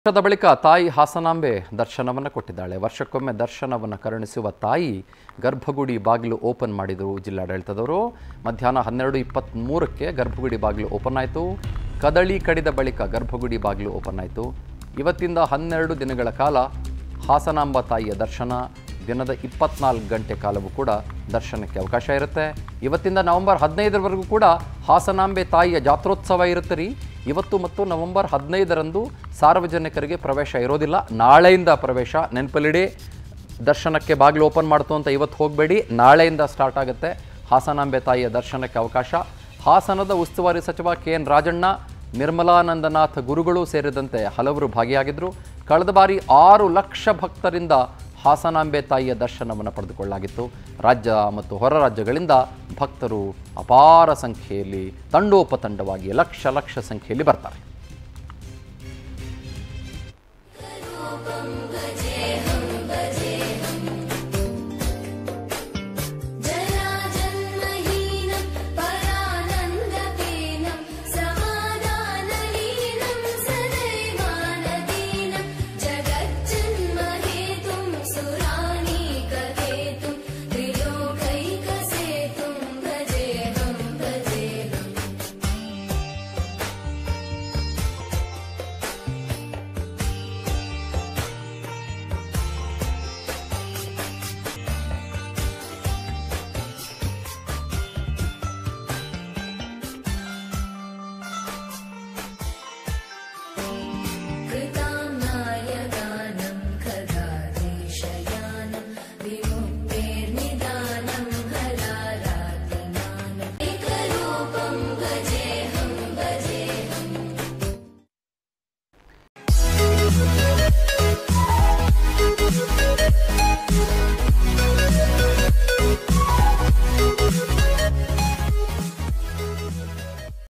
ವರ್ಷದ ಬಳಿಕ ತಾಯಿ ಹಾಸನಾಂಬೆ ದರ್ಶನವನ್ನು ಕೊಟ್ಟಿದ್ದಾಳೆ ವರ್ಷಕ್ಕೊಮ್ಮೆ ದರ್ಶನವನ್ನು ಕರುಣಿಸುವ ತಾಯಿ ಗರ್ಭಗುಡಿ ಬಾಗಿಲು ಓಪನ್ ಮಾಡಿದರು ಜಿಲ್ಲಾಡಳಿತದವರು ಮಧ್ಯಾಹ್ನ ಹನ್ನೆರಡು ಇಪ್ಪತ್ತ್ಮೂರಕ್ಕೆ ಗರ್ಭಗುಡಿ ಬಾಗಿಲು ಓಪನ್ ಆಯಿತು ಕದಳಿ ಕಡಿದ ಬಳಿಕ ಗರ್ಭಗುಡಿ ಬಾಗಿಲು ಓಪನ್ ಆಯಿತು ಇವತ್ತಿಂದ ಹನ್ನೆರಡು ದಿನಗಳ ಕಾಲ ಹಾಸನಾಂಬ ತಾಯಿಯ ದರ್ಶನ ದಿನದ ಇಪ್ಪತ್ನಾಲ್ಕು ಗಂಟೆ ಕಾಲವೂ ಕೂಡ ದರ್ಶನಕ್ಕೆ ಅವಕಾಶ ಇರುತ್ತೆ ಇವತ್ತಿಂದ ನವೆಂಬರ್ ಹದಿನೈದರವರೆಗೂ ಕೂಡ ಹಾಸನಾಂಬೆ ತಾಯಿಯ ಜಾತ್ರೋತ್ಸವ ಇರುತ್ತೆ ರೀ ಇವತ್ತು ಮತ್ತು ನವೆಂಬರ್ ಹದಿನೈದರಂದು ಸಾರ್ವಜನಿಕರಿಗೆ ಪ್ರವೇಶ ಇರೋದಿಲ್ಲ ನಾಳೆಯಿಂದ ಪ್ರವೇಶ ನೆನಪಲ್ಲಿಡಿ ದರ್ಶನಕ್ಕೆ ಬಾಗಿಲು ಓಪನ್ ಮಾಡ್ತು ಅಂತ ಇವತ್ತು ಹೋಗಬೇಡಿ ನಾಳೆಯಿಂದ ಸ್ಟಾರ್ಟ್ ಆಗುತ್ತೆ ಹಾಸನಾಂಬೆ ತಾಯಿಯ ದರ್ಶನಕ್ಕೆ ಅವಕಾಶ ಹಾಸನದ ಉಸ್ತುವಾರಿ ಸಚಿವ ಕೆ ಎನ್ ರಾಜಣ್ಣ ನಿರ್ಮಲಾನಂದನಾಥ ಗುರುಗಳು ಸೇರಿದಂತೆ ಹಲವರು ಭಾಗಿಯಾಗಿದ್ದರು ಕಳೆದ ಬಾರಿ ಆರು ಲಕ್ಷ ಭಕ್ತರಿಂದ ಹಾಸನಾಂಬೆ ತಾಯಿಯ ದರ್ಶನವನ್ನು ಪಡೆದುಕೊಳ್ಳಲಾಗಿತ್ತು ರಾಜ್ಯ ಮತ್ತು ಹೊರ ರಾಜ್ಯಗಳಿಂದ ಭಕ್ತರು ಅಪಾರ ಸಂಖ್ಯೆಯಲ್ಲಿ ತಂಡೋಪತಂಡವಾಗಿ ಲಕ್ಷ ಲಕ್ಷ ಸಂಖ್ಯೆಯಲ್ಲಿ ಬರ್ತಾರೆ ರೂಪं भजे